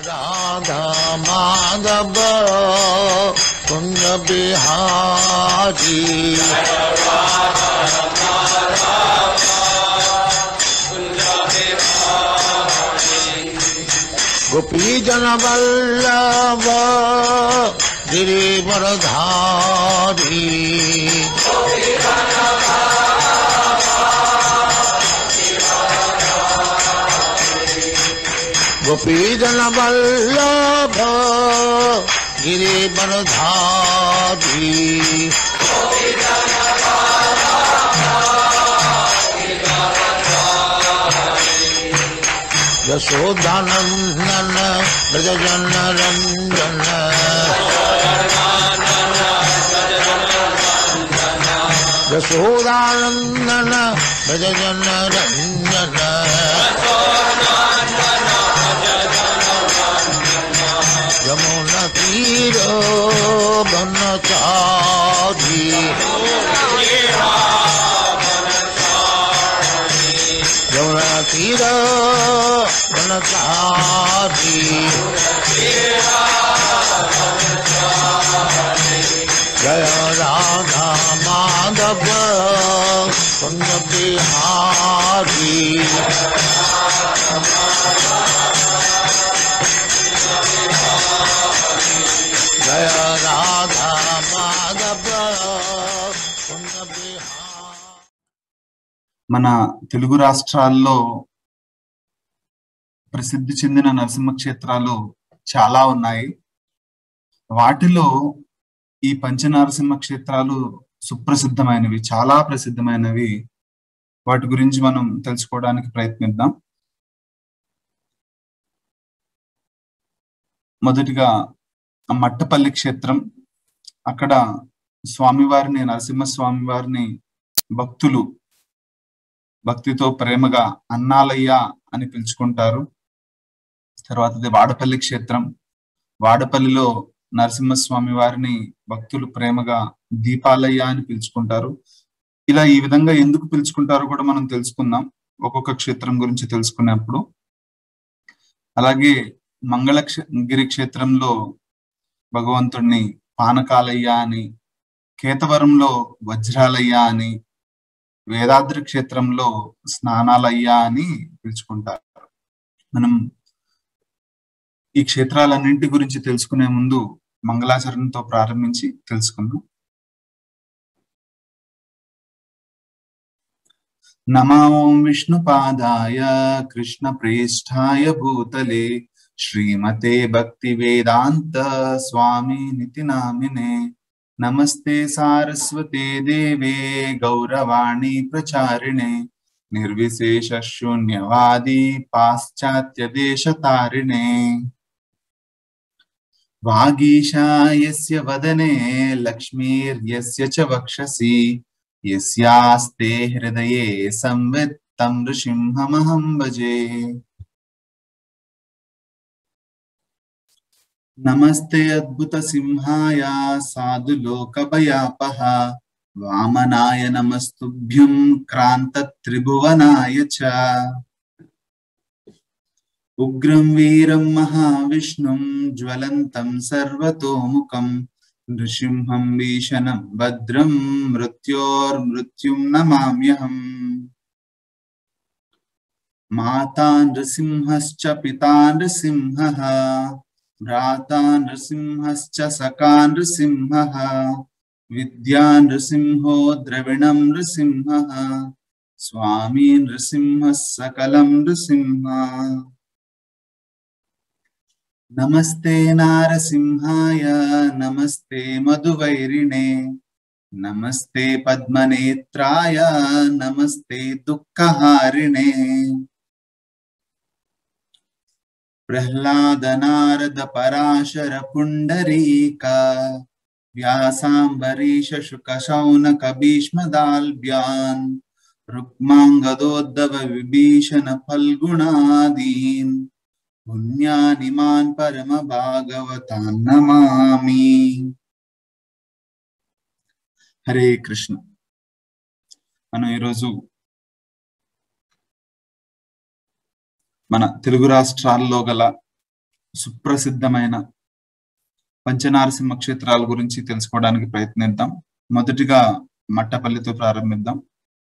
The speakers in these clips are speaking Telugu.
राधा माधव कुंज बिहारी गोपी जन वल्लभ गिरिवरधारी गोपी जन वल्लभ गिरिवरधारी यशोदानंदन ब्रजजन रंजन यशोदानंदन ब्रजजन रंजन यमुना तीर बन चारी यमुना तीर बन चारी जय राधा माधव कुंज बिहारी जय राधा माधव कुंज बिहारी మన తెలుగు రాష్ట్రాల్లో ప్రసిద్ధి చెందిన నరసింహ క్షేత్రాలు చాలా ఉన్నాయి వాటిలో ఈ పంచనరసింహ క్షేత్రాలు సుప్రసిద్ధమైనవి చాలా ప్రసిద్ధమైనవి వాటి గురించి మనం తెలుసుకోవడానికి ప్రయత్నిద్దాం మొదటిగా మట్టపల్లి క్షేత్రం అక్కడ స్వామివారిని నరసింహ స్వామివారిని భక్తులు భక్తితో ప్రేమగా అన్నాలయ్య అని పిలుచుకుంటారు తర్వాతది వాడపల్లి క్షేత్రం వాడపల్లిలో నరసింహస్వామి వారిని భక్తులు ప్రేమగా దీపాలయ్య అని పిలుచుకుంటారు ఇలా ఈ విధంగా ఎందుకు పిలుచుకుంటారో కూడా మనం తెలుసుకుందాం ఒక్కొక్క క్షేత్రం గురించి తెలుసుకున్నప్పుడు అలాగే మంగళ గిరి క్షేత్రంలో భగవంతుణ్ణి పానకాలయ్య అని కేతవరంలో వజ్రాలయ్య అని వేదాద్రి క్షేత్రంలో స్నానాలయ్య అని పిలుచుకుంటారు మనం ఈ క్షేత్రాలన్నింటి గురించి తెలుసుకునే ముందు మంగళాచరణతో ప్రారంభించి తెలుసుకుందాం నమా ఓం విష్ణుపాదాయ కృష్ణ ప్రేష్ఠాయ భూతలే శ్రీమతే భక్తి వేదాంత స్వామి నితి నామినే నమస్తే సారస్వతే దేవే గౌరవాణి ప్రచారిణే నిర్విశేష శూన్యవాది పాశ్చాత్య దేశతారిణే వాగీశాయస్య వదనే లక్ష్మీర్యస్య చ వక్షసి యస్యాస్తే హృదయే సంవిత్తం నృసింహమహం భజే నమస్తే అద్భుత సింహాయ సాధు లోక భయాపహ వామనాయ నమస్తుభ్యం క్రాంత త్రిభువనాయ చ ఉగ్రం వీరం మహావిష్ణుం జ్వలంతం సర్వతోముఖం నృసింహం భీషణం భద్రం మృత్యోర్మృత్యుం నమామ్యహం మాతా నృసింహశ్చ పితా నృసింహః భ్రాతా నృసింహశ్చ సకా నృసింహః విద్యా నృసింహో ద్రవిణం నృసింహః స్వామి నృసింహ సకలం నృసింహ నమస్తే నారసింహాయ నమస్తే మధువైరిణే నమస్తే పద్మనేత్రాయ నమస్తే దుఃఖహారిణే ప్రహ్లాద నారద పరాశర పుండరీక వ్యాసాంబరీష శుక శౌనక భీష్మదాల్భ్యాన్ రుక్మాంగదోద్దవ విభీషణ ఫల్గుణాదీన్ పుణ్యానిమాన్ పరమ భాగవతాన్ నమామి హరే కృష్ణ మనం ఈరోజు మన తెలుగు రాష్ట్రాల్లో గల సుప్రసిద్ధమైన పంచనారసింహ క్షేత్రాల గురించి తెలుసుకోవడానికి ప్రయత్నిద్దాం మొదటిగా మట్టపల్లితో ప్రారంభిద్దాం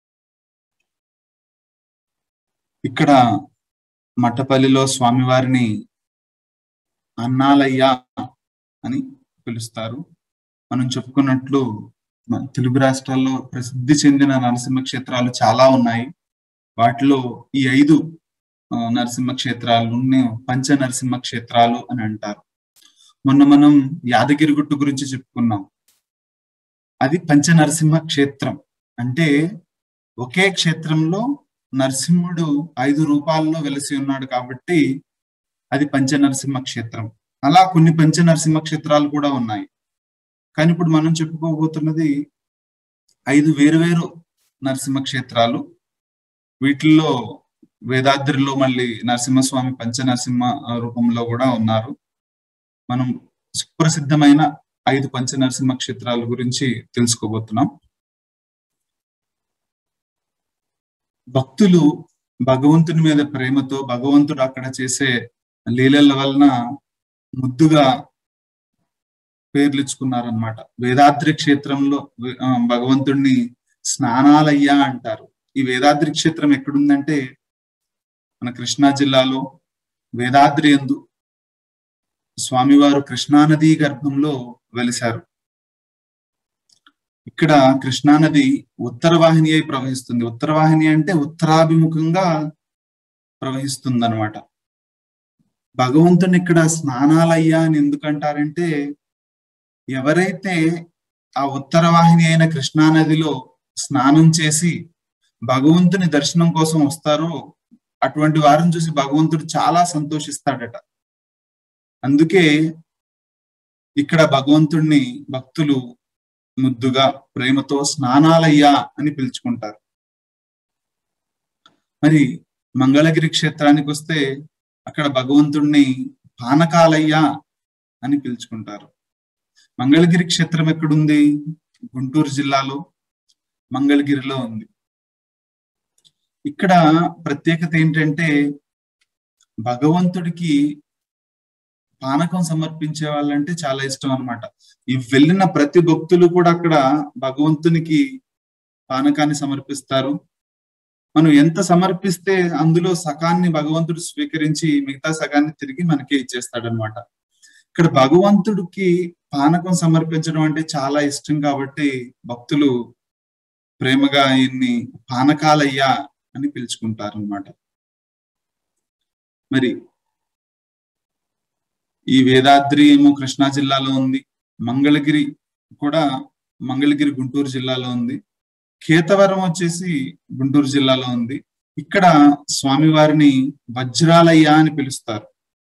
ఇక్కడ మట్టపల్లిలో స్వామివారిని అన్నాలయ్య అని పిలుస్తారు మనం చెప్పుకున్నట్లు మన తెలుగు రాష్ట్రాల్లో ప్రసిద్ధి చెందిన నరసింహ క్షేత్రాలు చాలా ఉన్నాయి వాటిలో ఈ ఐదు ఆ, నరసింహ క్షేత్రాలను పంచ నరసింహ క్షేత్రాలు అని అంటారు మొన్న మనం యాదగిరిగుట్టు గురించి చెప్పుకున్నాం అది పంచ నరసింహ క్షేత్రం అంటే ఒకే క్షేత్రంలో నరసింహుడు ఐదు రూపాల్లో వెలసి ఉన్నాడు కాబట్టి అది పంచ నరసింహ క్షేత్రం అలా కొన్ని పంచ నరసింహ క్షేత్రాలు కూడా ఉన్నాయి కానీ ఇప్పుడు మనం చెప్పుకోబోతున్నది ఐదు వేరువేరు నరసింహ క్షేత్రాలు వీటిల్లో వేదాద్రిలో మళ్ళీ నరసింహస్వామి పంచ నరసింహ రూపంలో కూడా ఉన్నారు మనం సుప్రసిద్ధమైన ఐదు పంచ నరసింహ క్షేత్రాల గురించి తెలుసుకోబోతున్నాం భక్తులు భగవంతుని మీద ప్రేమతో భగవంతుడు అక్కడ చేసే లీలల వలన ముద్దుగా పేర్లిచ్చుకున్నారనమాట వేదాద్రి క్షేత్రంలో వే- ఆ, భగవంతుడిని స్నానాలయ్యా అంటారు ఈ వేదాద్రి క్షేత్రం ఎక్కడుందంటే మన కృష్ణా జిల్లాలో వేదాద్రి ఎందు స్వామివారు కృష్ణానది గర్భంలో వెలిశారు ఇక్కడ కృష్ణానది ఉత్తర వాహిని అయి ప్రవహిస్తుంది ఉత్తర వాహిని అంటే ఉత్తరాభిముఖంగా ప్రవహిస్తుంది అనమాట భగవంతుని ఇక్కడ స్నానాలయ్యా అని ఎందుకంటారంటే ఎవరైతే ఆ ఉత్తర వాహిని అయిన కృష్ణానదిలో స్నానం చేసి భగవంతుని దర్శనం కోసం వస్తారో అటువంటి వారిని చూసి భగవంతుడు చాలా సంతోషిస్తాడట అందుకే ఇక్కడ భగవంతుణ్ణి భక్తులు ముద్దుగా ప్రేమతో స్నానాలయ్యా అని పిలుచుకుంటారు మరి మంగళగిరి క్షేత్రానికి వస్తే అక్కడ భగవంతుణ్ణి పానకాలయ్యా అని పిలుచుకుంటారు మంగళగిరి క్షేత్రం ఎక్కడుంది గుంటూరు జిల్లాలో మంగళగిరిలో ఉంది ఇక్కడ ప్రత్యేకత ఏంటంటే భగవంతుడికి పానకం సమర్పించే వాళ్ళంటే చాలా ఇష్టం అన్నమాట ఈ వెళ్ళిన ప్రతి భక్తులు కూడా అక్కడ భగవంతునికి పానకాన్ని సమర్పిస్తారు మనం ఎంత సమర్పిస్తే అందులో సకాన్ని భగవంతుడు స్వీకరించి మిగతా సగాన్ని తిరిగి మనకే ఇచ్చేస్తాడనమాట ఇక్కడ భగవంతుడికి పానకం సమర్పించడం అంటే చాలా ఇష్టం కాబట్టి భక్తులు ప్రేమగా ఈయన్ని పానకాలయ్యా అని పిలుచుకుంటారు అనమాట మరి ఈ వేదాద్రి ఏమో కృష్ణా జిల్లాలో ఉంది మంగళగిరి కూడా మంగళగిరి గుంటూరు జిల్లాలో ఉంది కేతవరం వచ్చేసి గుంటూరు జిల్లాలో ఉంది ఇక్కడ స్వామివారిని వజ్రాలయ్య అని పిలుస్తారు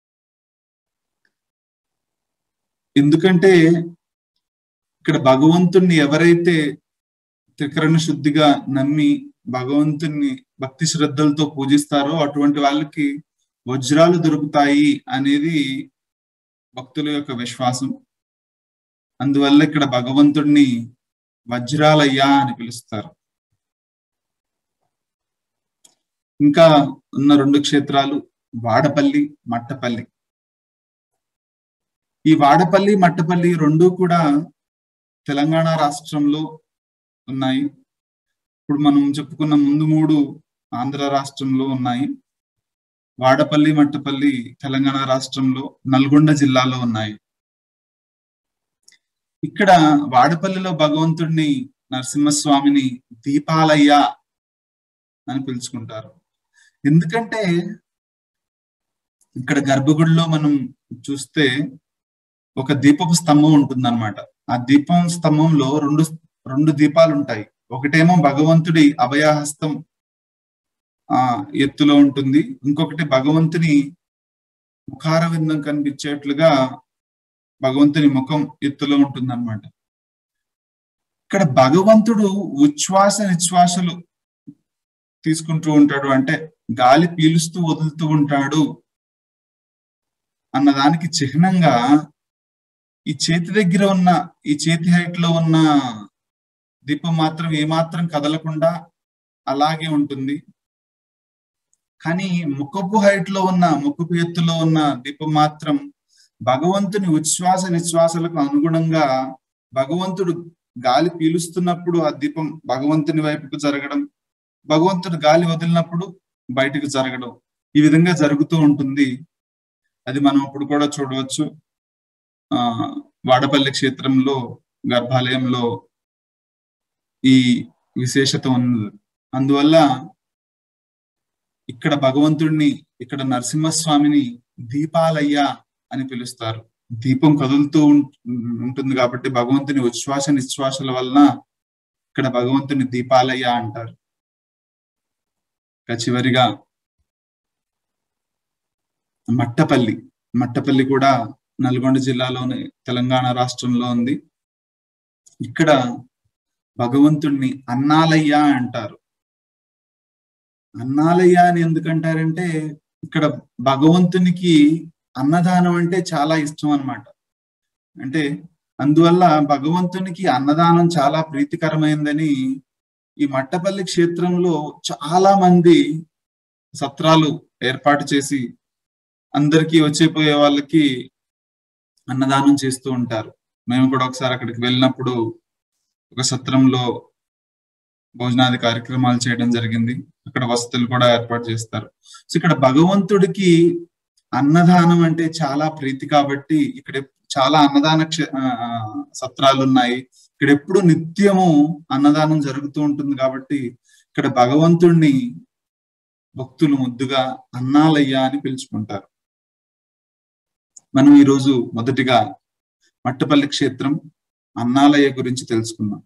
ఎందుకంటే ఇక్కడ భగవంతుణ్ణి ఎవరైతే త్రికరణ శుద్ధిగా నమ్మి భగవంతుణ్ణి భక్తి శ్రద్ధలతో పూజిస్తారో అటువంటి వాళ్ళకి వజ్రాలు దొరుకుతాయి అనేది భక్తుల యొక్క విశ్వాసం అందువల్ల ఇక్కడ భగవంతుణ్ణి వజ్రాలయ్యా అని పిలుస్తారు ఇంకా ఉన్న రెండు క్షేత్రాలు వాడపల్లి మట్టపల్లి ఈ వాడపల్లి మట్టపల్లి రెండు కూడా తెలంగాణ రాష్ట్రంలో ఉన్నాయి ఇప్పుడు మనం చెప్పుకున్న ముందు మూడు ఆంధ్ర రాష్ట్రంలో ఉన్నాయి వాడపల్లి మట్టపల్లి తెలంగాణ రాష్ట్రంలో నల్గొండ జిల్లాలో ఉన్నాయి ఇక్కడ వాడపల్లిలో భగవంతుడిని నరసింహస్వామిని దీపాలయ్య అని పిలుచుకుంటారు ఎందుకంటే ఇక్కడ గర్భగుడిలో మనం చూస్తే ఒక దీపపు స్తంభం ఉంటుందన్నమాట ఆ దీపం స్తంభంలో రెండు రెండు దీపాలు ఉంటాయి ఒకటేమో భగవంతుడి అభయహస్తం ఆ ఎత్తులో ఉంటుంది ఇంకొకటి భగవంతుని ముఖార విందం కనిపించేట్లుగా భగవంతుని ముఖం ఎత్తులో ఉంటుందన్నమాట ఇక్కడ భగవంతుడు ఉచ్ఛ్వాస నిశ్వాసలు తీసుకుంటూ ఉంటాడు అంటే గాలి పీలుస్తూ వదులుతూ ఉంటాడు అన్నదానికి చిహ్నంగా ఈ చేతి దగ్గర ఉన్న ఈ చేతి హైట్ లో ఉన్న దీపం మాత్రం ఏమాత్రం కదలకుండా అలాగే ఉంటుంది కానీ ముఖపు హైట్ లో ఉన్న ముఖపు ఎత్తులో ఉన్న దీపం మాత్రం భగవంతుని ఉచ్ఛ్వాస నిశ్వాసలకు అనుగుణంగా భగవంతుడు గాలి పీలుస్తున్నప్పుడు ఆ దీపం భగవంతుని వైపుకు జరగడం భగవంతుడు గాలి వదిలినప్పుడు బయటకు జరగడం ఈ విధంగా జరుగుతూ ఉంటుంది అది మనం ఇప్పుడు కూడా చూడవచ్చు ఆ వాడపల్లి క్షేత్రంలో గర్భాలయంలో ఈ విశేషత ఉంది అందువల్ల ఇక్కడ భగవంతుడిని ఇక్కడ నరసింహస్వామిని దీపాలయ్య అని పిలుస్తారు దీపం కదులుతూ ఉంటుంది కాబట్టి భగవంతుని ఉచ్ఛ్వాస నిశ్వాసల వలన ఇక్కడ భగవంతుని దీపాలయ్య అంటారు ఇక చివరిగా మట్టపల్లి మట్టపల్లి కూడా నల్గొండ జిల్లాలోని తెలంగాణ రాష్ట్రంలో ఉంది ఇక్కడ భగవంతుణ్ణి అన్నాలయ్య అంటారు అన్నాలయ్య అని ఎందుకంటారంటే ఇక్కడ భగవంతునికి అన్నదానం అంటే చాలా ఇష్టం అనమాట అంటే అందువల్ల భగవంతునికి అన్నదానం చాలా ప్రీతికరమైందని ఈ మట్టపల్లి క్షేత్రంలో చాలా మంది సత్రాలు ఏర్పాటు చేసి అందరికీ వచ్చిపోయే వాళ్ళకి అన్నదానం చేస్తూ ఉంటారు మేము కూడా ఒకసారి అక్కడికి వెళ్ళినప్పుడు ఒక సత్రంలో భోజనాది కార్యక్రమాలు చేయడం జరిగింది అక్కడ వసతులు కూడా ఏర్పాటు చేస్తారు సో ఇక్కడ భగవంతుడికి అన్నదానం అంటే చాలా ప్రీతి కాబట్టి ఇక్కడ చాలా అన్నదాన సత్రాలు ఉన్నాయి ఇక్కడ ఎప్పుడు నిత్యము అన్నదానం జరుగుతూ ఉంటుంది కాబట్టి ఇక్కడ భగవంతుణ్ణి భక్తులు ముద్దుగా అన్నాలయ్య అని పిలుచుకుంటారు మనం ఈరోజు మొదటిగా మట్టపల్లి క్షేత్రం అన్నాలయ్య గురించి తెలుసుకుందాం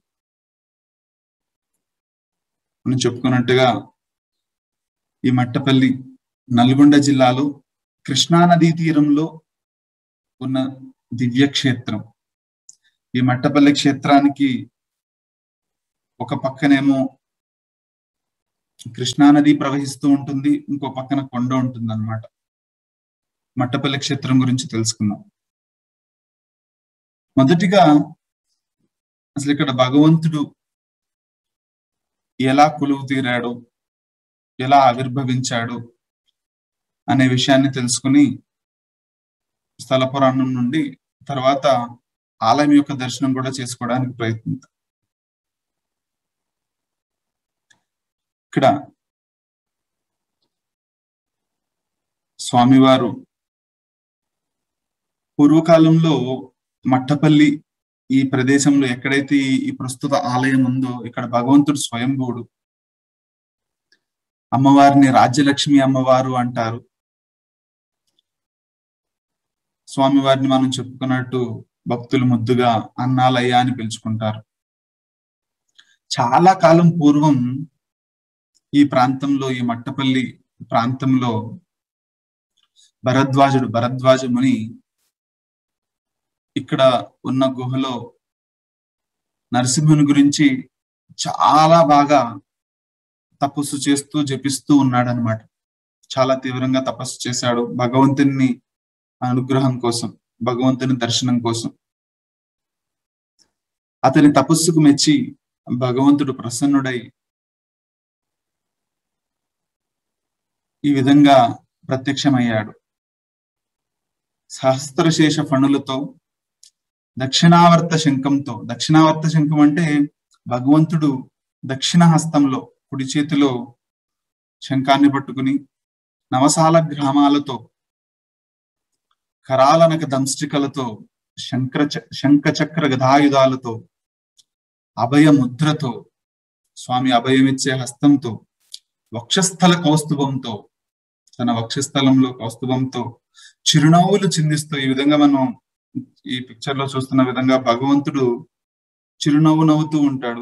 మనం చెప్పుకున్నట్టుగా ఈ మట్టపల్లి నల్గొండ జిల్లాలో కృష్ణానదీ తీరంలో ఉన్న దివ్య క్షేత్రం ఈ మట్టపల్లి క్షేత్రానికి ఒక పక్కనేమో కృష్ణానది ప్రవహిస్తూ ఉంటుంది ఇంకో పక్కన కొండ ఉంటుంది అనమాట మట్టపల్లి క్షేత్రం గురించి తెలుసుకుందాం మొదటిగా అసలు ఇక్కడ భగవంతుడు ఎలా కొలువు తీరాడు ఎలా ఆవిర్భవించాడు అనే విషయాన్ని తెలుసుకుని స్థల పురాణం నుండి తర్వాత ఆలయం యొక్క దర్శనం కూడా చేసుకోవడానికి ప్రయత్నిద్దాం ఇక్కడ స్వామివారు పూర్వకాలంలో మట్టపల్లి ఈ ప్రదేశంలో ఎక్కడైతే ఈ ప్రస్తుత ఆలయం ఉందో ఇక్కడ భగవంతుడు స్వయంభూడు అమ్మవారిని రాజ్యలక్ష్మి అమ్మవారు అంటారు స్వామివారిని మనం చెప్పుకున్నట్టు భక్తులు ముద్దుగా అన్నాలయ్య అని పిలుచుకుంటారు చాలా కాలం పూర్వం ఈ ప్రాంతంలో ఈ మట్టపల్లి ప్రాంతంలో భరద్వాజుడు భరద్వాజ ముని ఇక్కడ ఉన్న గుహలో నరసింహుని గురించి చాలా బాగా తపస్సు చేస్తూ జపిస్తూ ఉన్నాడు అనమాట చాలా తీవ్రంగా తపస్సు చేశాడు భగవంతుని అనుగ్రహం కోసం భగవంతుని దర్శనం కోసం అతని తపస్సుకు మెచ్చి భగవంతుడు ప్రసన్నుడై ఈ విధంగా ప్రత్యక్షమయ్యాడు సహస్రశేష ఫణులతో దక్షిణావర్త శంఖంతో దక్షిణావర్త శంఖం అంటే భగవంతుడు దక్షిణ హస్తంలో కుడి చేతిలో శంఖాన్ని పట్టుకుని నవసాల గ్రామాలతో కరాలనక దంష్టికలతో శంకర శంఖ చక్ర గదాయుధాలతో అభయ ముద్రతో స్వామి అభయమిచ్చే హస్తంతో వక్షస్థల కౌస్తుభంతో తన వక్షస్థలంలో కౌస్తుభంతో చిరునవ్వులు చిందిస్తూ ఈ విధంగా మనం ఈ పిక్చర్ లో చూస్తున్న విధంగా భగవంతుడు చిరునవ్వు నవ్వుతూ ఉంటాడు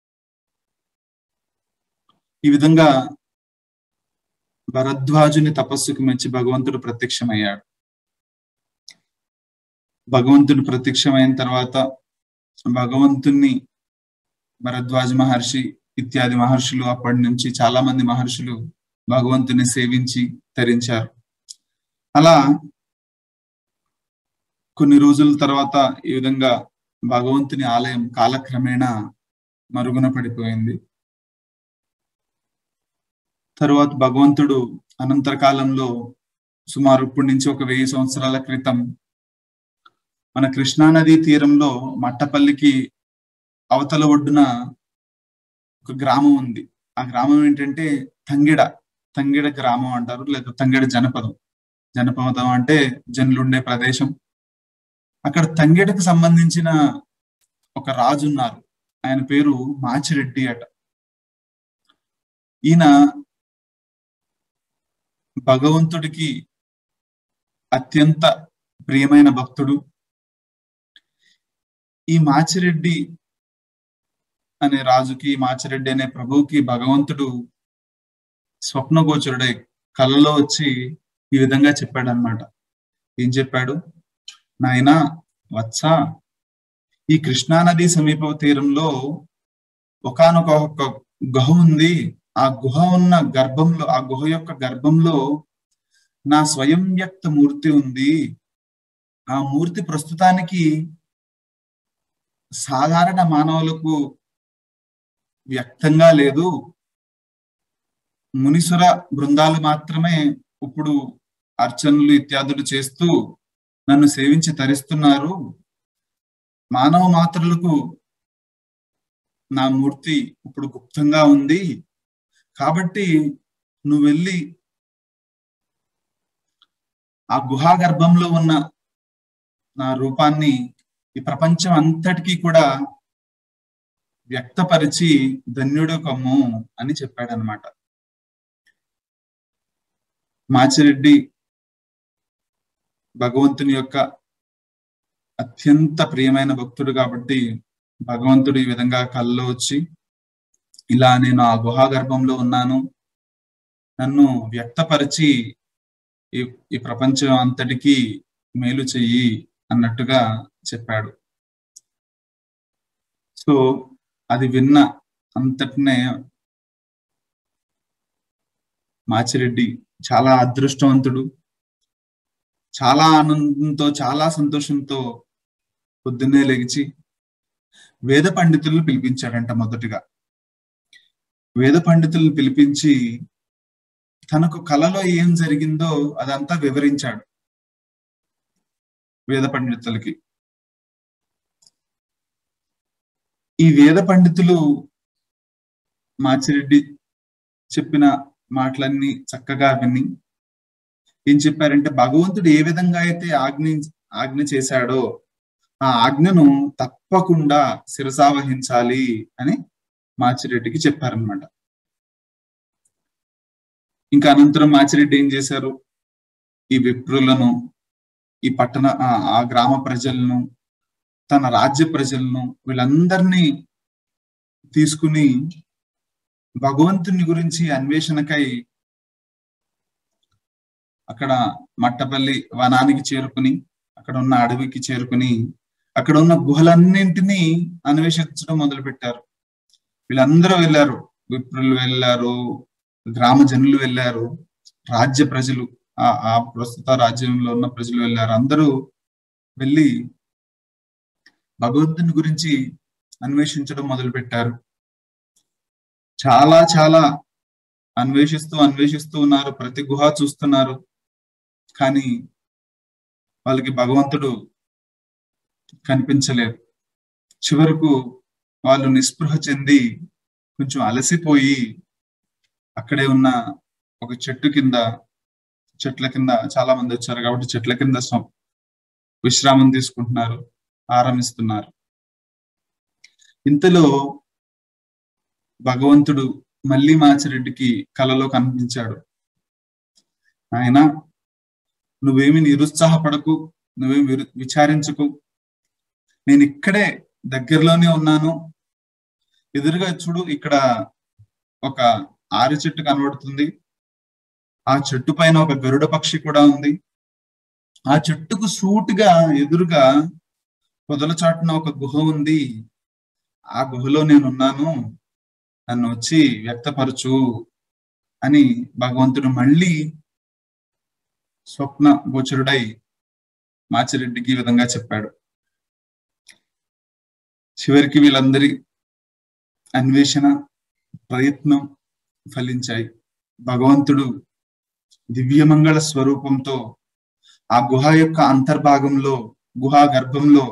ఈ విధంగా భరద్వాజుని తపస్సుకు మెచ్చి భగవంతుడు ప్రత్యక్షమయ్యాడు భగవంతుడు ప్రత్యక్షమైన తర్వాత భగవంతుణ్ణి భరద్వాజ మహర్షి ఇత్యాది మహర్షులు అప్పటి నుంచి చాలా మంది మహర్షులు భగవంతుని సేవించి తరించారు అలా కొన్ని రోజుల తర్వాత ఈ విధంగా భగవంతుని ఆలయం కాలక్రమేణా మరుగున పడిపోయింది తరువాత భగవంతుడు అనంతర కాలంలో సుమారు ఇప్పటి నుంచి ఒక వెయ్యి సంవత్సరాల క్రితం మన కృష్ణానదీ తీరంలో మట్టపల్లికి అవతల ఒడ్డున ఒక గ్రామం ఉంది ఆ గ్రామం ఏంటంటే తంగిడ తంగిడ గ్రామం అంటారు లేదా తంగిడ జనపదం జనపదం అంటే జనులుండే ప్రదేశం అక్కడ తంగిడకు సంబంధించిన ఒక రాజు ఉన్నారు ఆయన పేరు మాచిరెడ్డి అట ఈయన భగవంతుడికి అత్యంత ప్రియమైన భక్తుడు ఈ మాచిరెడ్డి అనే రాజుకి మాచిరెడ్డి అనే ప్రభువుకి భగవంతుడు స్వప్నగోచరుడై కళ్ళలో వచ్చి ఈ విధంగా చెప్పాడు అనమాట ఏం చెప్పాడు నాయనా వత్స ఈ కృష్ణానది సమీప తీరంలో ఒకనొక ఒక గుహ ఉంది ఆ గుహ ఉన్న గర్భంలో ఆ గుహ యొక్క గర్భంలో నా స్వయం వ్యక్త మూర్తి ఉంది ఆ మూర్తి ప్రస్తుతానికి సాధారణ మానవులకు వ్యక్తంగా లేదు మునిసుర బృందాలు మాత్రమే ఇప్పుడు అర్చనలు ఇత్యాదులు చేస్తూ నన్ను సేవించి తరిస్తున్నారు మానవ మాత్రులకు నా మూర్తి ఇప్పుడు గుప్తంగా ఉంది కాబట్టి నువ్వు వెళ్ళి ఆ గుహా గర్భంలో ఉన్న నా రూపాన్ని ఈ ప్రపంచం అంతటికీ కూడా వ్యక్తపరిచి ధన్యుడు కమ్ము అని చెప్పాడనమాట మాచిరెడ్డి భగవంతుని యొక్క అత్యంత ప్రియమైన భక్తుడు కాబట్టి భగవంతుడు ఈ విధంగా కల్లో వచ్చి ఇలా నేను ఆ గుహా గర్భంలో ఉన్నాను నన్ను వ్యక్తపరిచి ఈ ఈ ప్రపంచం అంతటికీ మేలు చెయ్యి అన్నట్టుగా చెప్పాడు సో అది విన్న అంతటినే మాచిరెడ్డి చాలా అదృష్టవంతుడు చాలా ఆనందంతో చాలా సంతోషంతో పొద్దున్నే లెగిచి వేద పండితులను పిలిపించాడంట మొదటిగా వేద పండితులను పిలిపించి తనకు కలలో ఏం జరిగిందో అదంతా వివరించాడు వేద పండితులకి ఈ వేద పండితులు మాచిరెడ్డి చెప్పిన మాటలన్నీ చక్కగా విని ఏం చెప్పారంటే భగవంతుడు ఏ విధంగా అయితే ఆజ్ఞ ఆజ్ఞ చేశాడో ఆ ఆజ్ఞను తప్పకుండా శిరసావహించాలి అని మాచిరెడ్డికి చెప్పారనమాట ఇంకా అనంతరం మాచిరెడ్డి ఏం చేశారు ఈ విప్రులను ఈ పట్టణ ఆ గ్రామ ప్రజలను తన రాజ్య ప్రజలను వీళ్ళందరినీ తీసుకుని భగవంతుని గురించి అన్వేషణకై అక్కడ మట్టపల్లి వనానికి చేరుకుని అక్కడ ఉన్న అడవికి చేరుకుని అక్కడ ఉన్న గుహలన్నింటినీ అన్వేషించడం మొదలు పెట్టారు వీళ్ళందరూ వెళ్ళారు విప్రులు వెళ్ళారు గ్రామ జనులు వెళ్ళారు రాజ్య ప్రజలు ఆ ఆ ప్రస్తుత రాజ్యంలో ఉన్న ప్రజలు వెళ్ళారు అందరూ వెళ్ళి భగవంతుని గురించి అన్వేషించడం మొదలు పెట్టారు చాలా చాలా అన్వేషిస్తూ అన్వేషిస్తూ ఉన్నారు ప్రతి గుహ చూస్తున్నారు కానీ వాళ్ళకి భగవంతుడు కనిపించలేదు చివరకు వాళ్ళు నిస్పృహ చెంది కొంచెం అలసిపోయి అక్కడే ఉన్న ఒక చెట్టు కింద చెట్ల కింద చాలా మంది వచ్చారు కాబట్టి చెట్ల కింద విశ్రామం తీసుకుంటున్నారు ఆరంభిస్తున్నారు ఇంతలో భగవంతుడు మళ్ళీ మాచిరెడ్డికి కలలో కనిపించాడు ఆయన నువ్వేమి నిరుత్సాహపడకు నువ్వేమి విచారించకు నేను ఇక్కడే దగ్గరలోనే ఉన్నాను ఎదురుగా చూడు ఇక్కడ ఒక ఆరి చెట్టు కనబడుతుంది ఆ చెట్టు పైన ఒక గరుడ పక్షి కూడా ఉంది ఆ చెట్టుకు సూటుగా ఎదురుగా పొదల చాటున ఒక గుహ ఉంది ఆ గుహలో నేనున్నాను నన్ను వచ్చి వ్యక్తపరచు అని భగవంతుడు మళ్ళీ స్వప్న గోచరుడై మాచిరెడ్డికి ఈ విధంగా చెప్పాడు చివరికి వీళ్ళందరి అన్వేషణ ప్రయత్నం ఫలించాయి భగవంతుడు దివ్యమంగళ స్వరూపంతో ఆ గుహ యొక్క అంతర్భాగంలో గుహా గర్భంలో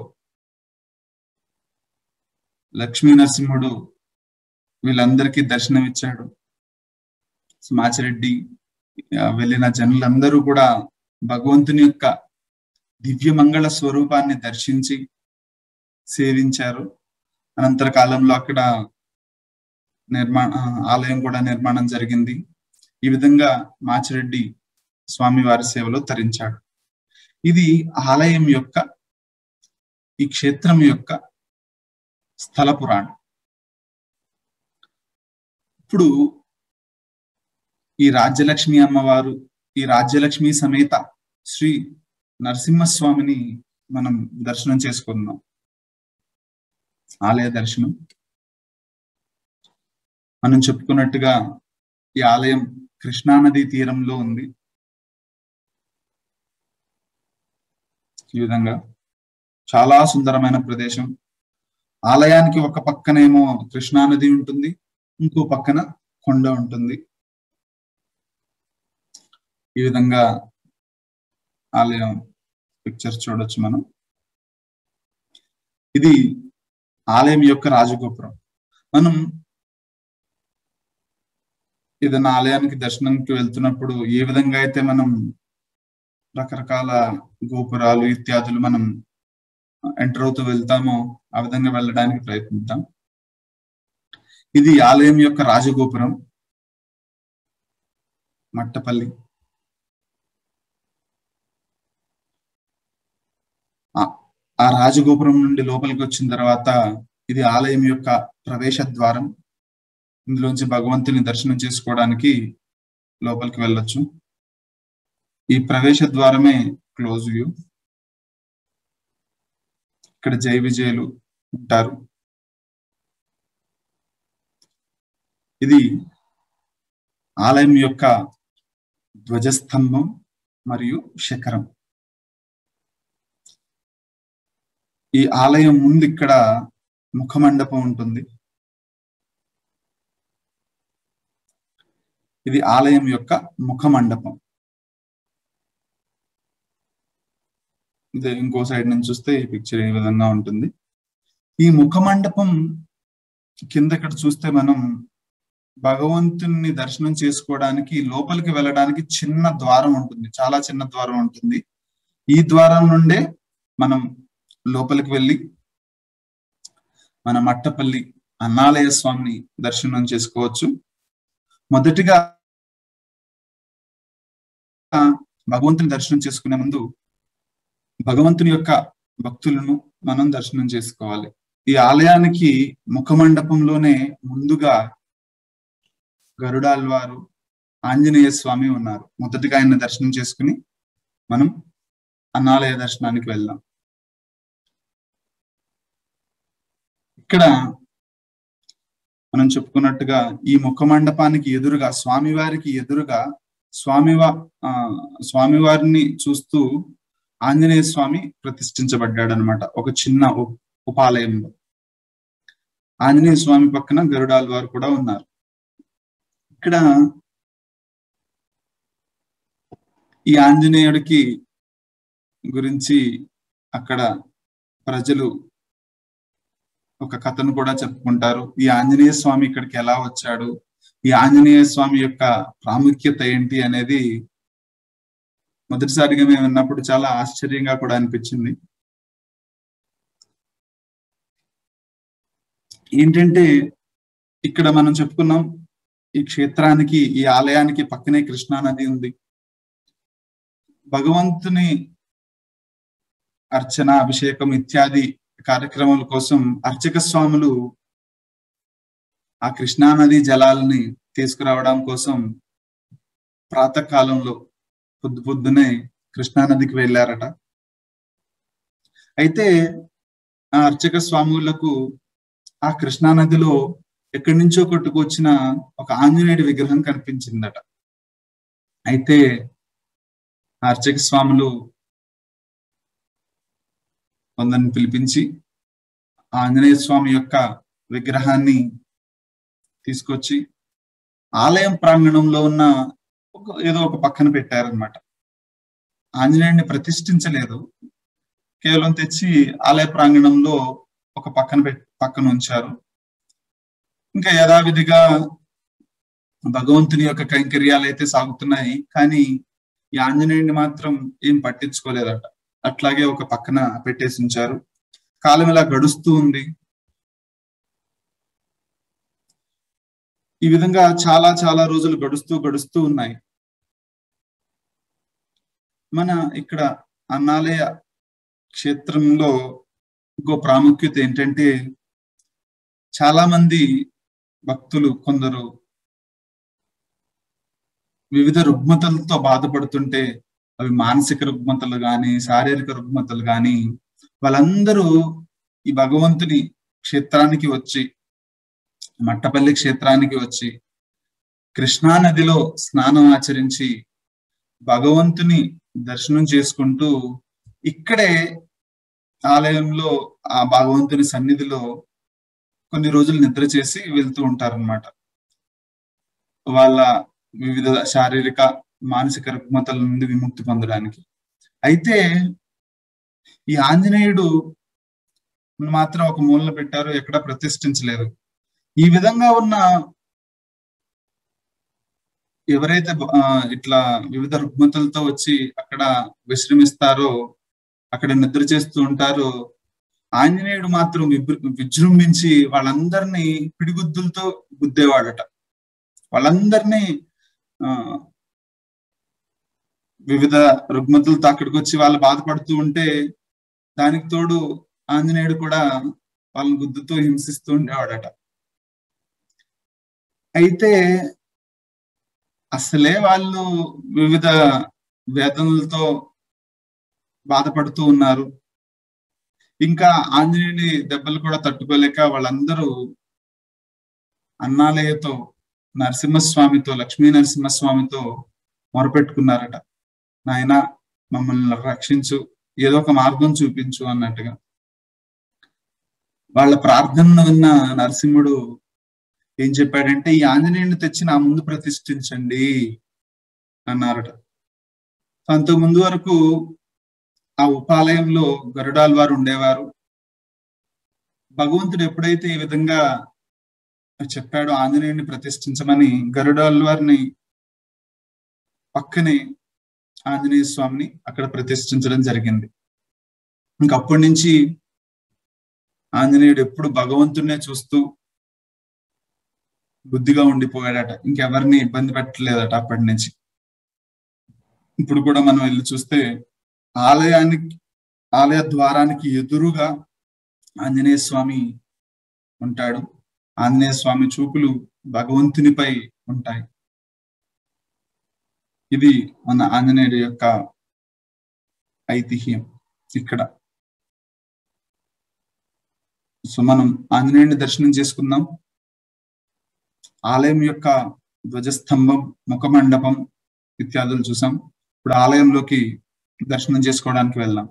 లక్ష్మీ నరసింహుడు వీళ్ళందరికీ దర్శనమిచ్చాడు మాచిరెడ్డి ఆ, వెళ్ళిన జనులందరూ కూడా భగవంతుని యొక్క దివ్య మంగళ స్వరూపాన్ని దర్శించి సేవించారు అనంతర కాలంలో అక్కడ నిర్మాణ ఆ, ఆలయం కూడా నిర్మాణం జరిగింది ఈ విధంగా మాచిరెడ్డి స్వామి వారి సేవలో తరించాడు ఇది ఆలయం యొక్క ఈ క్షేత్రం యొక్క స్థల పురాణం ఇప్పుడు ఈ రాజ్యలక్ష్మి అమ్మవారు ఈ రాజ్యలక్ష్మి సమేత శ్రీ నరసింహస్వామిని మనం దర్శనం చేసుకుందాం ఆలయ దర్శనం మనం చెప్పుకున్నట్టుగా ఈ ఆలయం కృష్ణానది తీరంలో ఉంది ఈ విధంగా చాలా సుందరమైన ప్రదేశం ఆలయానికి ఒక పక్కనేమో కృష్ణానది ఉంటుంది ఇంకో పక్కన కొండ ఉంటుంది ఈ విధంగా ఆలయం పిక్చర్ చూడొచ్చు మనం ఇది ఆలయం యొక్క రాజగోపురం మనం ఏదైనా ఆలయానికి దర్శనంకి వెళ్తున్నప్పుడు ఏ విధంగా అయితే మనం రకరకాల గోపురాలు ఇత్యాదులు మనం ఎంటర్ అవుతూ వెళ్తామో ఆ విధంగా వెళ్ళడానికి ప్రయత్నిద్దాం ఇది ఆలయం యొక్క రాజగోపురం మట్టపల్లి ఆ- ఆ రాజగోపురం నుండి లోపలికి వచ్చిన తర్వాత ఇది ఆలయం యొక్క ప్రవేశ ద్వారం ఇందులోంచి భగవంతుని దర్శనం చేసుకోవడానికి లోపలికి వెళ్ళొచ్చు ఈ ప్రవేశ ద్వారమే క్లోజ్ వ్యూ ఇక్కడ జై విజయులు ఉంటారు ఇది ఆలయం యొక్క ధ్వజస్తంభం మరియు శిఖరం ఈ ఆలయం ముందు ఇక్కడ ముఖమండపం ఉంటుంది ఇది ఆలయం యొక్క ముఖమండపం ఇదే ఇంకో సైడ్ నుంచి చూస్తే ఈ పిక్చర్ ఈ విధంగా ఉంటుంది ఈ ముఖమండపం కింద ఇక్కడ చూస్తే మనం భగవంతుని దర్శనం చేసుకోవడానికి లోపలికి వెళ్ళడానికి చిన్న ద్వారం ఉంటుంది చాలా చిన్న ద్వారం ఉంటుంది ఈ ద్వారం నుండే మనం లోపలికి వెళ్ళి మన మట్టపల్లి అన్నాలయ స్వామిని దర్శనం చేసుకోవచ్చు మొదటిగా భగవంతుని దర్శనం చేసుకునే ముందు భగవంతుని యొక్క భక్తులను మనం దర్శనం చేసుకోవాలి ఈ ఆలయానికి ముఖమండపంలోనే ముందుగా గరుడాల్వారు ఆంజనేయ స్వామి ఉన్నారు మొదటిగా ఆయన దర్శనం చేసుకుని మనం అన్నాలయ దర్శనానికి వెళ్దాం ఇక్కడ మనం చెప్పుకున్నట్టుగా ఈ ముఖ మండపానికి ఎదురుగా స్వామివారికి ఎదురుగా స్వామివా ఆ స్వామివారిని చూస్తూ ఆంజనేయ స్వామి ప్రతిష్ఠించబడ్డాడు అనమాట ఒక చిన్న ఉప్- ఉపాలయంలో ఆంజనేయ స్వామి పక్కన గరుడాల్ వారు కూడా ఉన్నారు ఇక్కడ ఈ ఆంజనేయుడికి గురించి అక్కడ ప్రజలు ఒక కథను కూడా చెప్పుకుంటారు ఈ ఆంజనేయ స్వామి ఇక్కడికి ఎలా వచ్చాడు ఈ ఆంజనేయ స్వామి యొక్క ప్రాముఖ్యత ఏంటి అనేది మొదటిసారిగా మేము విన్నప్పుడు చాలా ఆశ్చర్యంగా కూడా అనిపించింది ఏంటంటే ఇక్కడ మనం చెప్పుకున్నాం ఈ క్షేత్రానికి ఈ ఆలయానికి పక్కనే కృష్ణా నది ఉంది భగవంతుని అర్చన అభిషేకం ఇత్యాది కార్యక్రమాల కోసం అర్చక స్వాములు ఆ కృష్ణా నది జలాలని తీసుకురావడం కోసం ప్రాతకాలంలో పొద్దు పొద్దునే కృష్ణా నదికి వెళ్ళారట అయితే ఆ అర్చక స్వాములకు ఆ కృష్ణా నదిలో ఎక్కడి నుంచో కొట్టుకొచ్చిన ఒక ఆంజనేయుడి విగ్రహం కనిపించిందట అయితే ఆ అర్చక స్వాములు కొందరిని పిలిపించి ఆ ఆంజనేయ స్వామి యొక్క విగ్రహాన్ని తీసుకొచ్చి ఆలయం ప్రాంగణంలో ఉన్న ఒక ఏదో ఒక పక్కన పెట్టారనమాట ఆంజనేయుడిని ప్రతిష్ఠించలేదు కేవలం తెచ్చి ఆలయ ప్రాంగణంలో ఒక పక్కన పెట్ పక్కన ఉంచారు ఇంకా యథావిధిగా భగవంతుని యొక్క కైంకర్యాలు అయితే సాగుతున్నాయి కానీ ఈ ఆంజనేయుడిని మాత్రం ఏం పట్టించుకోలేదట అట్లాగే ఒక పక్కన పెట్టేసి ఉంచారు కాలం ఇలా గడుస్తూ ఉంది ఈ విధంగా చాలా చాలా రోజులు గడుస్తూ గడుస్తూ ఉన్నాయి మన ఇక్కడ అన్నాలయ క్షేత్రంలో ఇంకో ప్రాముఖ్యత ఏంటంటే చాలా మంది భక్తులు కొందరు వివిధ రుగ్మతలతో బాధపడుతుంటే అవి మానసిక రుగ్మతలు గాని శారీరక రుగ్మతలు గాని వాళ్ళందరూ ఈ భగవంతుని క్షేత్రానికి వచ్చి మట్టపల్లి క్షేత్రానికి వచ్చి కృష్ణా నదిలో స్నానం ఆచరించి భగవంతుని దర్శనం చేసుకుంటూ ఇక్కడే ఆలయంలో ఆ భగవంతుని సన్నిధిలో కొన్ని రోజులు నిద్ర చేసి వెళ్తూ ఉంటారన్నమాట వాళ్ళ వివిధ శారీరక మానసిక రుగ్మతల నుండి విముక్తి పొందడానికి అయితే ఈ ఆంజనేయుడు మాత్రం ఒక మూలన పెట్టారు ఎక్కడ ప్రతిష్ఠించలేదు ఈ విధంగా ఉన్న ఎవరైతే ఆ, ఇట్లా వివిధ రుగ్మతలతో వచ్చి అక్కడ విశ్రమిస్తారో అక్కడ నిద్ర చేస్తూ ఉంటారో ఆంజనేయుడు మాత్రం విభృ విజృంభించి వాళ్ళందరినీ పిడిగుద్దులతో గుద్దేవాడట వాళ్ళందరినీ ఆ వివిధ రుగ్మతులతో అక్కడికి వచ్చి వాళ్ళు బాధపడుతూ ఉంటే దానికి తోడు ఆంజనేయుడు కూడా వాళ్ళని గుద్దుతూ హింసిస్తూ ఉండేవాడట అయితే అసలే వాళ్ళు వివిధ వేదనలతో బాధపడుతూ ఉన్నారు ఇంకా ఆంజనేయుని దెబ్బలు కూడా తట్టుకోలేక వాళ్ళందరూ అన్నాలయతో నరసింహస్వామితో లక్ష్మీ నరసింహస్వామితో మొరపెట్టుకున్నారట నాయన మమ్మల్ని రక్షించు ఏదో ఒక మార్గం చూపించు అన్నట్టుగా వాళ్ళ ప్రార్థనను విన్న నరసింహుడు ఏం చెప్పాడంటే ఈ ఆంజనేయుని తెచ్చి నా ముందు ప్రతిష్ఠించండి అన్నారట అంతకు ముందు వరకు ఆ ఉపాలయంలో గరుడాల్ వారు ఉండేవారు భగవంతుడు ఎప్పుడైతే ఈ విధంగా చెప్పాడో ఆంజనేయుని ప్రతిష్ఠించమని గరుడాల్ వారిని పక్కనే ఆంజనేయ స్వామిని అక్కడ ప్రతిష్ఠించడం జరిగింది ఇంకప్పటి నుంచి ఆంజనేయుడు ఎప్పుడు భగవంతుడినే చూస్తూ బుద్ధిగా ఉండిపోయాడట ఇంకెవరిని ఇబ్బంది పెట్టలేదట అప్పటి నుంచి ఇప్పుడు కూడా మనం వెళ్ళి చూస్తే ఆలయానికి ఆలయ ద్వారానికి ఎదురుగా ఆంజనేయ స్వామి ఉంటాడు ఆంజనేయ స్వామి చూపులు భగవంతునిపై ఉంటాయి ఇది మన ఆంజనేయుడి యొక్క ఐతిహ్యం ఇక్కడ సో మనం ఆంజనేయుడిని దర్శనం చేసుకుందాం ఆలయం యొక్క ధ్వజస్తంభం ముఖమండపం ఇత్యాదులు చూసాం ఇప్పుడు ఆలయంలోకి దర్శనం చేసుకోవడానికి వెళ్దాం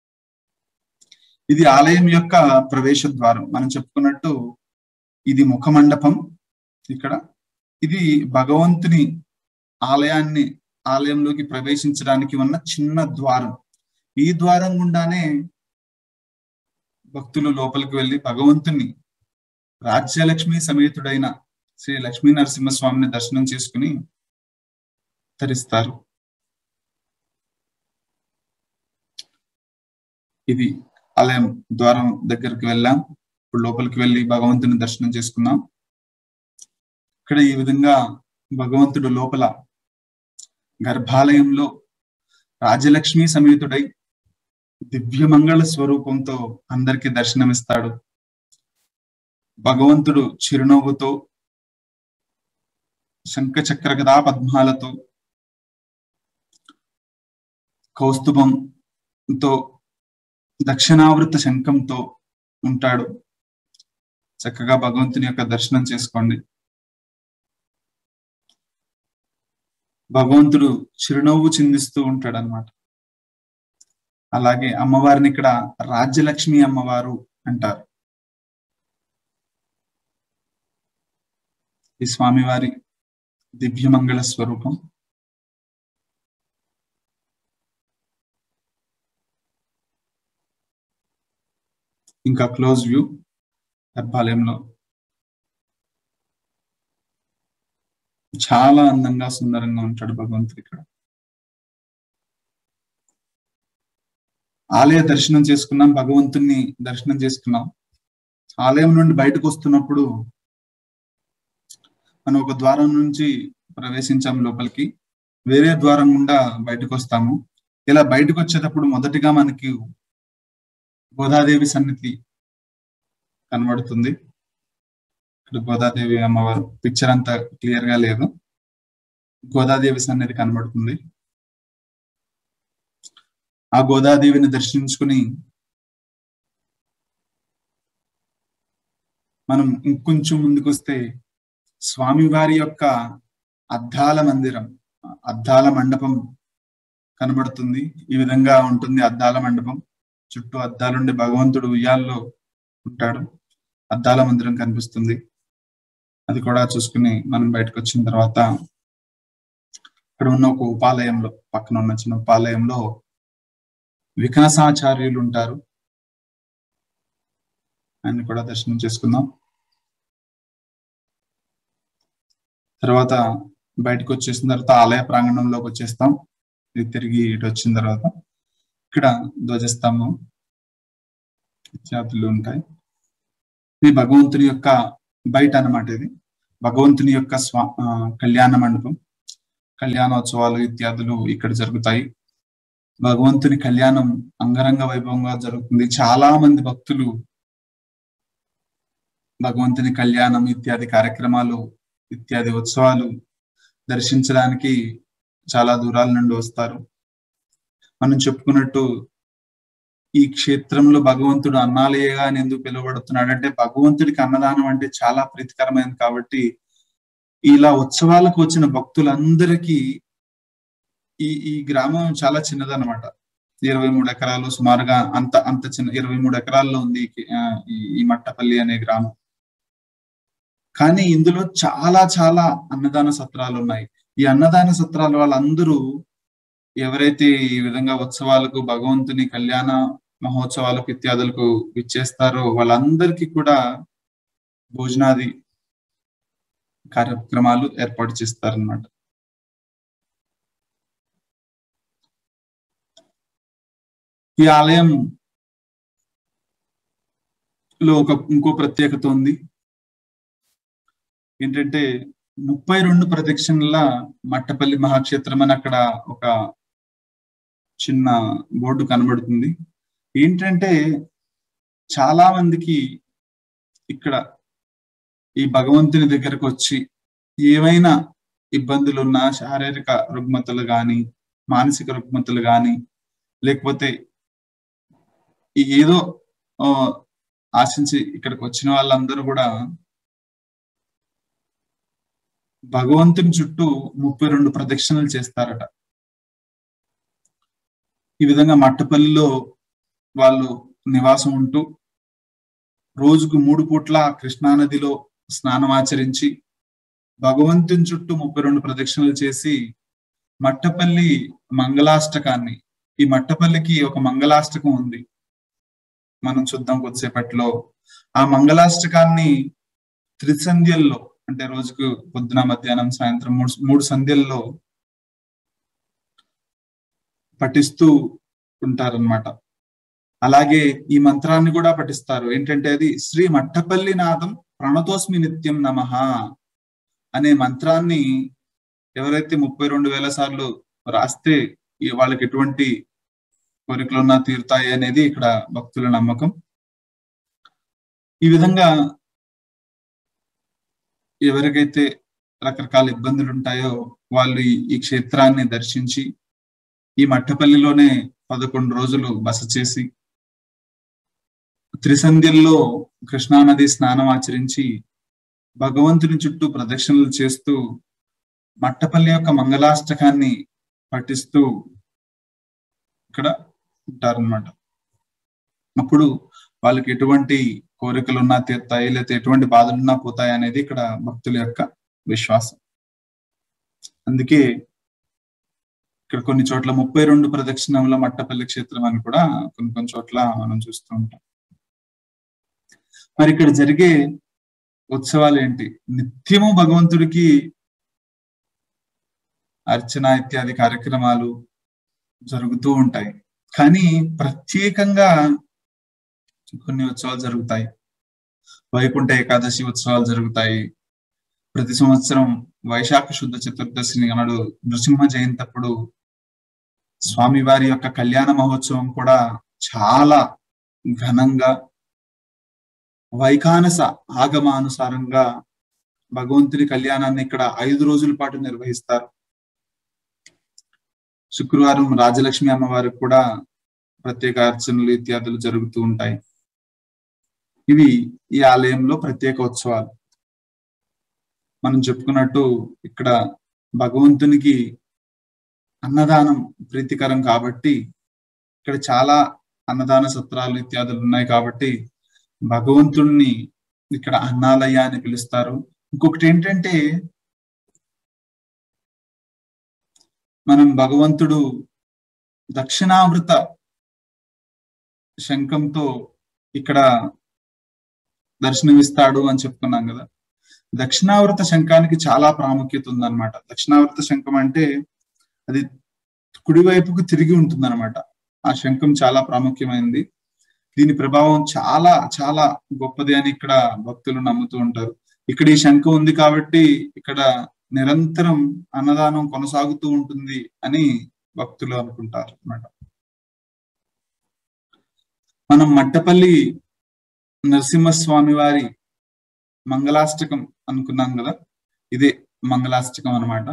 ఇది ఆలయం యొక్క ప్రవేశ ద్వారం మనం చెప్పుకున్నట్టు ఇది ముఖమండపం ఇక్కడ ఇది భగవంతుని ఆలయాన్ని ఆలయంలోకి ప్రవేశించడానికి ఉన్న చిన్న ద్వారం ఈ ద్వారం గుండానే భక్తులు లోపలికి వెళ్ళి భగవంతుని రాజ్యలక్ష్మి సమేతుడైన శ్రీ లక్ష్మీ నరసింహస్వామిని దర్శనం చేసుకుని తరిస్తారు ఇది ఆలయం ద్వారం దగ్గరికి వెళ్ళాం ఇప్పుడు లోపలికి వెళ్ళి భగవంతుని దర్శనం చేసుకున్నాం ఇక్కడ ఈ విధంగా భగవంతుడు లోపల గర్భాలయంలో రాజలక్ష్మి సమేతుడై దివ్యమంగళ స్వరూపంతో అందరికి దర్శనమిస్తాడు భగవంతుడు చిరునవ్వుతో శంఖ చక్ర గదా పద్మాలతో కౌస్తుభంతో దక్షిణావృత శంఖంతో ఉంటాడు చక్కగా భగవంతుని యొక్క దర్శనం చేసుకోండి భగవంతుడు చిరునవ్వు చిందిస్తూ ఉంటాడు అనమాట అలాగే అమ్మవారిని ఇక్కడ రాజ్యలక్ష్మి అమ్మవారు అంటారు ఈ స్వామివారి దివ్యమంగళ స్వరూపం ఇంకా క్లోజ్ వ్యూ గర్భాలయంలో చాలా అందంగా సుందరంగా ఉంటాడు భగవంతుడు ఇక్కడ ఆలయ దర్శనం చేసుకున్నాం భగవంతుణ్ణి దర్శనం చేసుకున్నాం ఆలయం నుండి బయటకు వస్తున్నప్పుడు మనం ఒక ద్వారం నుంచి ప్రవేశించాం లోపలికి వేరే ద్వారం గుండా బయటకు వస్తాము ఇలా బయటకు వచ్చేటప్పుడు మొదటిగా మనకి గోదాదేవి సన్నిధి కనబడుతుంది ఇక్కడ గోదాదేవి అమ్మవారు పిక్చర్ అంతా క్లియర్ గా లేదు గోదాదేవి సన్నిధి కనబడుతుంది ఆ గోదాదేవిని దర్శించుకుని మనం ఇంకొంచెం ముందుకు వస్తే స్వామివారి యొక్క అద్దాల మందిరం అద్దాల మండపం కనబడుతుంది ఈ విధంగా ఉంటుంది అద్దాల మండపం చుట్టూ అద్దాలుండి భగవంతుడు ఉయ్యాల్లో ఉంటాడు అద్దాల మందిరం కనిపిస్తుంది అది కూడా చూసుకుని మనం బయటకు వచ్చిన తర్వాత ఇక్కడ ఉన్న ఒక ఉపాలయంలో పక్కన ఉన్న చిన్న ఉపాలయంలో వికాసాచార్యులు ఉంటారు ఆయన కూడా దర్శనం చేసుకుందాం తర్వాత బయటకు వచ్చేసిన తర్వాత ఆలయ ప్రాంగణంలోకి వచ్చేస్తాం ఇది తిరిగి ఇటు వచ్చిన తర్వాత ఇక్కడ ధ్వజస్తంభం ఇత్యాదులు ఉంటాయి ఇది భగవంతుని యొక్క బయట అన్నమాట ఇది భగవంతుని యొక్క స్వా ఆ, కళ్యాణ మండపం కళ్యాణోత్సవాలు ఇత్యాదులు ఇక్కడ జరుగుతాయి భగవంతుని కళ్యాణం అంగరంగ వైభవంగా జరుగుతుంది చాలా మంది భక్తులు భగవంతుని కళ్యాణం ఇత్యాది కార్యక్రమాలు ఇత్యాది ఉత్సవాలు దర్శించడానికి చాలా దూరాల నుండి వస్తారు మనం చెప్పుకున్నట్టు ఈ క్షేత్రంలో భగవంతుడు అన్నాలయగా అని ఎందుకు పిలువబడుతున్నాడు అంటే భగవంతుడికి అన్నదానం అంటే చాలా ప్రీతికరమైనది కాబట్టి ఇలా ఉత్సవాలకు వచ్చిన భక్తులందరికీ ఈ ఈ గ్రామం చాలా చిన్నదన్నమాట ఇరవై మూడు ఎకరాలు సుమారుగా అంత అంత చిన్న ఇరవై మూడు ఎకరాల్లో ఉంది ఈ- ఆ, ఈ- ఈ మట్టపల్లి అనే గ్రామం కానీ ఇందులో చాలా చాలా అన్నదాన సత్రాలు ఉన్నాయి ఈ అన్నదాన సత్రాల వాళ్ళందరూ ఎవరైతే ఈ విధంగా ఉత్సవాలకు భగవంతుని కళ్యాణ మహోత్సవాలకు ఇత్యాదులకు ఇచ్చేస్తారో వాళ్ళందరికీ కూడా భోజనాది కార్యక్రమాలు ఏర్పాటు చేస్తారన్నమాట ఈ ఆలయం లో ఒక ఇంకో ప్రత్యేకత ఉంది ఏంటంటే ముప్పై రెండు ప్రదక్షిణల మట్టపల్లి మహాక్షేత్రం అని అక్కడ ఒక చిన్న బోర్డు కనబడుతుంది ఏంటంటే చాలా మందికి ఇక్కడ ఈ భగవంతుని దగ్గరకు వచ్చి ఏవైనా ఇబ్బందులు ఉన్నా శారీరక రుగ్మతలు గాని మానసిక రుగ్మతలు గాని లేకపోతే ఈ ఏదో ఆ, ఆశించి ఇక్కడికి వచ్చిన వాళ్ళందరూ కూడా భగవంతుని చుట్టూ ముప్పై రెండు ప్రదక్షిణలు చేస్తారట ఈ విధంగా మట్టపల్లిలో వాళ్ళు నివాసం ఉంటూ రోజుకు మూడు పూట్ల కృష్ణానదిలో స్నానం ఆచరించి భగవంతుని చుట్టూ ముప్పై రెండు ప్రదక్షిణలు చేసి మట్టపల్లి మంగళాష్టకాన్ని ఈ మట్టపల్లికి ఒక మంగళాష్టకం ఉంది మనం చూద్దాం కొద్దిసేపట్లో ఆ మంగళాష్టకాన్ని త్రిసంధ్యల్లో అంటే రోజుకు పొద్దున మధ్యాహ్నం సాయంత్రం మూడు మూడు సంధ్యల్లో పఠిస్తూ ఉంటారన్నమాట అలాగే ఈ మంత్రాన్ని కూడా పఠిస్తారు ఏంటంటే అది శ్రీ మట్టపల్లి నాదం ప్రణతోస్మి నిత్యం నమః అనే మంత్రాన్ని ఎవరైతే ముప్పై రెండు వేల సార్లు రాస్తే ఈ వాళ్ళకి ఎటువంటి కోరికలున్నా తీరుతాయి అనేది ఇక్కడ భక్తుల నమ్మకం ఈ విధంగా ఎవరికైతే రకరకాల ఇబ్బందులు ఉంటాయో వాళ్ళు ఈ- ఈ క్షేత్రాన్ని దర్శించి ఈ మట్టపల్లిలోనే పదకొండు రోజులు బస చేసి త్రిసంధ్యల్లో కృష్ణానది స్నానం ఆచరించి భగవంతుని చుట్టూ ప్రదక్షిణలు చేస్తూ మట్టపల్లి యొక్క మంగళాష్టకాన్ని పఠిస్తూ ఇక్కడ ఉంటారన్నమాట అప్పుడు వాళ్ళకి ఎటువంటి కోరికలున్నా తీరుతాయి లేకపోతే ఎటువంటి బాధలున్నా పోతాయి అనేది ఇక్కడ భక్తుల యొక్క విశ్వాసం అందుకే ఇక్కడ కొన్ని చోట్ల ముప్పై రెండు ప్రదక్షిణముల మట్టపల్లి క్షేత్రం అని కూడా కొన్ని కొన్ని చోట్ల మనం చూస్తూ ఉంటాం మరి ఇక్కడ జరిగే ఉత్సవాలు ఏంటి నిత్యము భగవంతుడికి అర్చన ఇత్యాది కార్యక్రమాలు జరుగుతూ ఉంటాయి కానీ ప్రత్యేకంగా కొన్ని ఉత్సవాలు జరుగుతాయి వైకుంఠ ఏకాదశి ఉత్సవాలు జరుగుతాయి ప్రతి సంవత్సరం వైశాఖ శుద్ధ చతుర్దశిని నాడు నృసింహ జయంతి అప్పుడు స్వామివారి యొక్క కళ్యాణ మహోత్సవం కూడా చాలా ఘనంగా వైకానస ఆగమానుసారంగా భగవంతుని కళ్యాణాన్ని ఇక్కడ ఐదు రోజుల పాటు నిర్వహిస్తారు శుక్రవారం రాజలక్ష్మి అమ్మవారికి కూడా ప్రత్యేక అర్చనలు ఇత్యాదులు జరుగుతూ ఉంటాయి ఇవి ఈ ఆలయంలో ప్రత్యేక ఉత్సవాలు మనం చెప్పుకున్నట్టు ఇక్కడ భగవంతునికి అన్నదానం ప్రీతికరం కాబట్టి ఇక్కడ చాలా అన్నదాన సత్రాలు ఇత్యాదులు ఉన్నాయి కాబట్టి భగవంతుణ్ణి ఇక్కడ అన్నాలయ్య అని పిలుస్తారు ఇంకొకటి ఏంటంటే మనం భగవంతుడు దక్షిణావృత శంఖంతో ఇక్కడ దర్శనమిస్తాడు అని చెప్పుకున్నాం కదా దక్షిణావృత శంఖానికి చాలా ప్రాముఖ్యత ఉందన్నమాట దక్షిణావృత శంఖం అంటే అది కుడివైపుకు తిరిగి ఉంటుందన్నమాట ఆ శంఖం చాలా ప్రాముఖ్యమైనది దీని ప్రభావం చాలా చాలా గొప్పది అని ఇక్కడ భక్తులు నమ్ముతూ ఉంటారు ఇక్కడ ఈ శంఖం ఉంది కాబట్టి ఇక్కడ నిరంతరం అన్నదానం కొనసాగుతూ ఉంటుంది అని భక్తులు అనుకుంటారు అన్నమాట మనం మట్టపల్లి నరసింహస్వామి వారి మంగళాష్టకం అనుకున్నాం కదా ఇదే మంగళాష్టకం అన్నమాట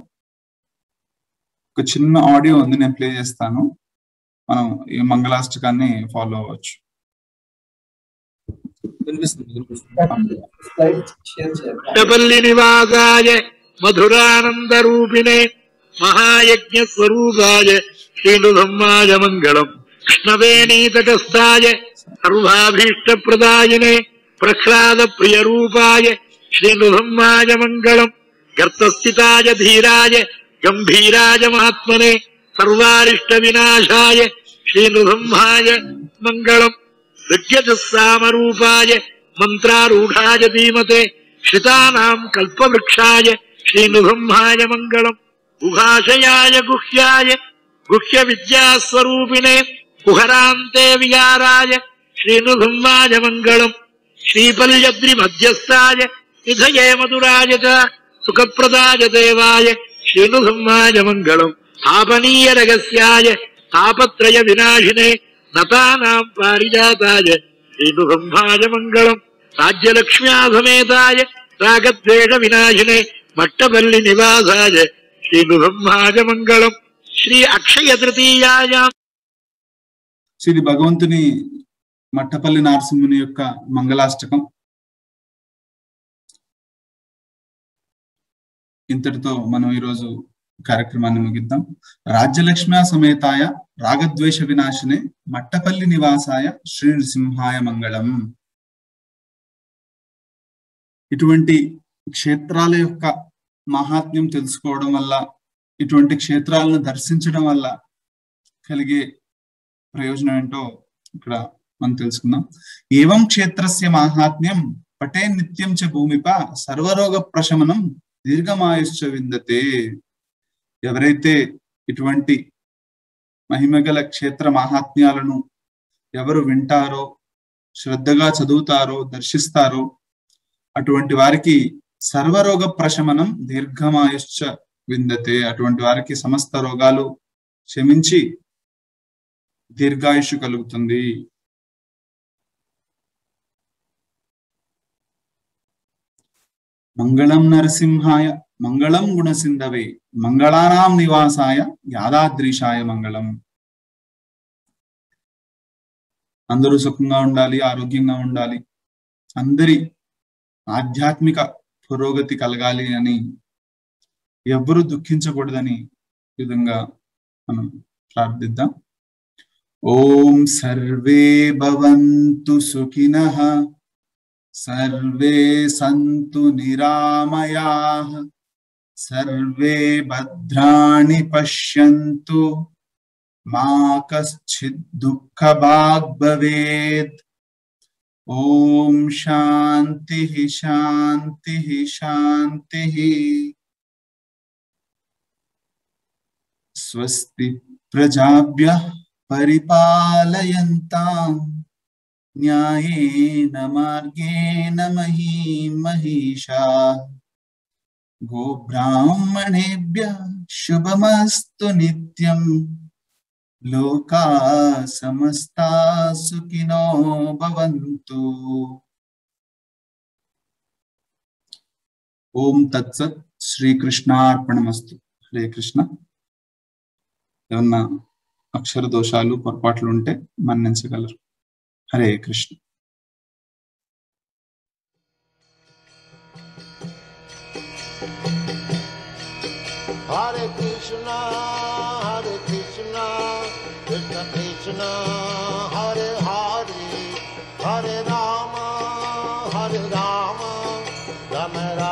ఒక చిన్న ఆడియో ఉంది నేను ప్లే చేస్తాను మనం ఈ మంగళాష్టకాన్ని ఫాలో అవ్వచ్చు వినిపిస్తుంది వినిపిస్తుంది స్లైడ్ షేర్ చేయాలి పుట్టపల్లి నివాసాయ మధురానందరూపిణే మహాయజ్ఞ స్వరూపాయ శ్రీనుధమ్మాయ మంగళం కృష్ణవేణీతటస్థాయ సర్వాభీష్ట ప్రదాయినే ప్రహ్లాద ప్రియ రూపాయ శ్రీనుధమ్మాయ మంగళం గర్తస్థితాయ ధీరాయ గంభీరాయ మహాత్మనే సర్వారిష్ట వినాశాయ శ్రీనుధమ్మాయ మంగళం విద్యజస్సామరూపాయ మంత్రారూఢాయ ధీమతే శ్రితానాం కల్పవృక్షాయ శ్రీనుబ్రహ్మాయ మంగళం గుహాశయాయ గుహ్యాయ గుహ్య విద్యాస్వరూపిణే కుహరాంతే విహారాయ శ్రీనుబ్రహ్మాయ మంగళం శ్రీపల్యద్రి మధ్యస్థాయ నిధయే మధురాయ చ సుఖప్రదాయ దేవాయ శ్రీనుబ్రహ్మాయ మంగళం తాపనీయ రహస్యాయ తాపత్రయ వినాశినే నతానాం పారిజాతాయ శ్రీనుబ్రహ్మాయ మంగళం రాజ్యలక్ష్మ్యాసమేతాయ రాగద్వేష వినాశినే మట్టపల్లి నివాసాయ శ్రీనుబ్రహ్మాయ మంగళం శ్రీ అక్షయ తృతీయాయాం శ్రీ భగవంతుని మట్టపల్లి నరసింహుని యొక్క మంగళాష్టకం ఇంతటితో మనం ఈరోజు కార్యక్రమాన్ని ముగిద్దాం రాజ్యలక్ష్మ్యా సమేతాయ రాగద్వేష వినాశినే మట్టపల్లి నివాసాయ శ్రీ నృసింహాయ మంగళం ఇటువంటి క్షేత్రాల యొక్క మహాత్మ్యం తెలుసుకోవడం వల్ల ఇటువంటి క్షేత్రాలను దర్శించడం వల్ల కలిగే ప్రయోజనం ఏంటో ఇక్కడ మనం తెలుసుకుందాం ఏవం క్షేత్రస్య మాహాత్మ్యం పటే నిత్యం చ భూమిప సర్వరోగ ప్రశమనం దీర్ఘమాయుష్య విందతే ఎవరైతే ఇటువంటి మహిమగల క్షేత్ర మాహాత్మ్యాలను ఎవరు వింటారో శ్రద్ధగా చదువుతారో దర్శిస్తారో అటువంటి వారికి సర్వరోగ ప్రశమనం దీర్ఘమాయుష్య విందతే అటువంటి వారికి సమస్త రోగాలు క్షమించి దీర్ఘాయుషు కలుగుతుంది మంగళం నరసింహాయ మంగళం గుణసింధవే మంగళానాం నివాసాయ యాదాద్రీషాయ మంగళం అందరూ సుఖంగా ఉండాలి ఆరోగ్యంగా ఉండాలి అందరి ఆధ్యాత్మిక పురోగతి కలగాలి అని ఎవ్వరూ దుఃఖించకూడదని ఈ విధంగా మనం ప్రార్థిద్దాం ఓం సర్వే భవంతు సుఖినః సర్వే సంతు నిరామయాః సర్వే భద్రాణి పశ్యంతు మా కశ్చిత్ దుఃఖభాగ్ భవేత్ ఓం శాంతి శాంతి శాంతి స్వస్తి ప్రజాభ్య పరిపాలయంతాం న్యాయేన మార్గేణ మహీ మహిషా గోబ్రాహ్మణేభ్య శుభమస్తు నిత్యం లోకా సమస్తా సుఖినో భవంతు ఓం తత్సత్ శ్రీకృష్ణార్పణమస్తు హరే కృష్ణ ఏమన్నా అక్షర దోషాలు పొరపాట్లు ఉంటే మన్నించగలరు Hare Krishna Hare Krishna, Hare Krishna, Krishna Krishna, Hare Hare, Hare Rama, Hare Rama, Rama Rama.